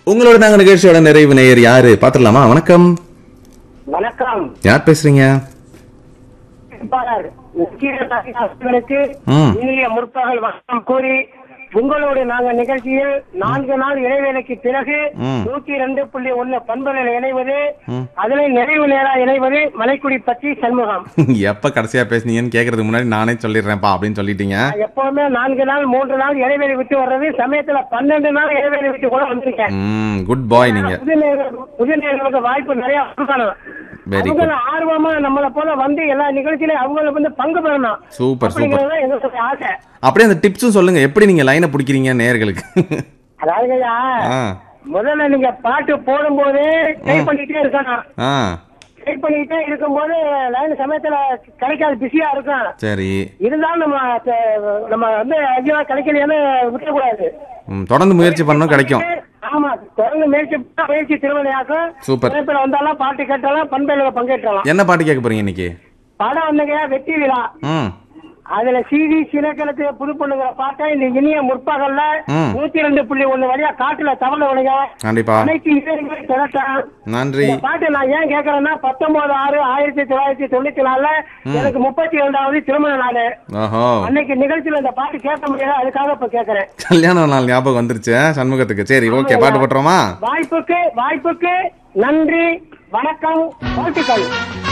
உங்களோட நாங்க நிகழ்ச்சியோட நிறைவு நேயர் யாரு பாத்துடலாமா வணக்கம் வணக்கம் யார் பேசுறீங்க வேட்பாளர் நக்கீரனுக்கு ம். இனிய முற்பகல் வணக்கம் கூறி உங்களோடு நாங்க நிகழ்ச்சியில் நான்கு நாள் இடைவேளைக்கு பிறகு ம். நூத்தி ரெண்டு புள்ளி ஒண்ணு பண்புகளில் இணைவது ம். அதிலே நிறைவு நேரா இணைவது மலைக்குடி பற்றி சண்முகம் எப்ப கடைசியா பேசுனீங்கன்னு கேக்குறதுக்கு முன்னாடி நானே சொல்லிடுறேன்ப்பா அப்படின்னு சொல்லிட்டீங்க நான் எப்பவுமே நான்கு நாள் மூன்று நாள் இடைவேளை விட்டு வர்றது சமயத்துல பன்னெண்டு நாள் இடைவேளை விட்டு கூட வந்திருக்கேன் ம் குட் பாய் நீங்க புது நேயர்கள் புது நேயர்களுக்கு வாய்ப்பு நிறைய கொடுக்கணும் Very good. அவங்கள ஆர்வமா நம்மள போல வந்து எல்லா நிகழ்ச்சியிலும் அவங்கள வந்து பங்கு பெறணும் சூப்பர் சூப்பர் அப்படிங்கறது எங்களுடைய ஆசை அப்படியே அந்த டிப்ஸும் சொல்லுங்க எப்படி நீங்க லைனை பிடிக்கிறீங்க நேயர்களுக்கு அதாவது ஐயா ஆ முதல்ல நீங்க பாட்டு போடும்போது ட்ரை பண்ணிட்டே இருக்கணும் ஆ ட்ரை பண்ணிட்டே இருக்கும்போது லைன் சமயத்துல கிடைக்காது பிஸியா இருக்கும் சரி இருந்தாலும் நம்ம அஹ், நம்ம வந்து ஐயோ கிடைக்கலையான்னு விட்டுறக்கூடாது ம், தொடர்ந்து முயற்சி பண்ணணும் கிடைக்கும் ஆமா தொடர்ந்து முயற்சி பண்ணா முயற்சி திருவினையாக்கும் சூப்பர். இணைப்புல வந்தாலும் பாட்டு கேட்டாலும் பண்பையில பங்கேற்றலாம் என்ன பாட்டு கேட்க போறீங்க இன்னைக்கு படம் வந்துங்க வெற்றி விழா ம் அதுல சிவி சினக்கணத்து புது பொண்ணுங்கிற பாட்டை இந்த இனிய முற்பகல்ல ம். நூத்தி ரெண்டு புள்ளி ஒண்ணு வழியா காட்டுல தவளை விடுங்க கண்டிப்பா அனைத்து இளைஞர்களும் திரட்டேன் நன்றி இந்த பாட்டு நான் ஏன் கேக்குறேன்னா பத்தொன்பது ஆறு ஆயிரத்தி தொள்ளாயிரத்தி தொண்ணூத்தி நாலுல எனக்கு முப்பத்தி இரண்டாவது திருமண நாள் ஓஹோ அன்னைக்கு நிகழ்ச்சியில இந்த பாட்டு கேட்க முடியல அதுக்காக இப்ப கேக்குறேன் கல்யாண நாள் ஞாபகம் வந்துருச்சு ஆ, சண்முகத்துக்கு சரி ஓகே பாட்டு போட்டுருமா வாய்ப்புக்கு வாய்ப்புக்கு நன்றி வணக்கம் வாழ்த்துக்கள்